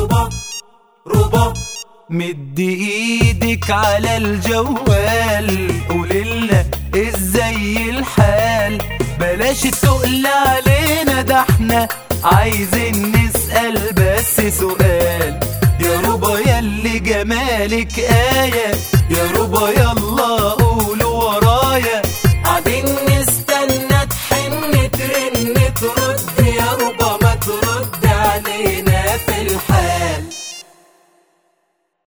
ربا ربا مد ايدك على الجوال قوللنا ازاي الحال بلاش تقل علينا ده احنا عايزين نسأل بس سؤال يا ربا ياللي جمالك آية يا ربا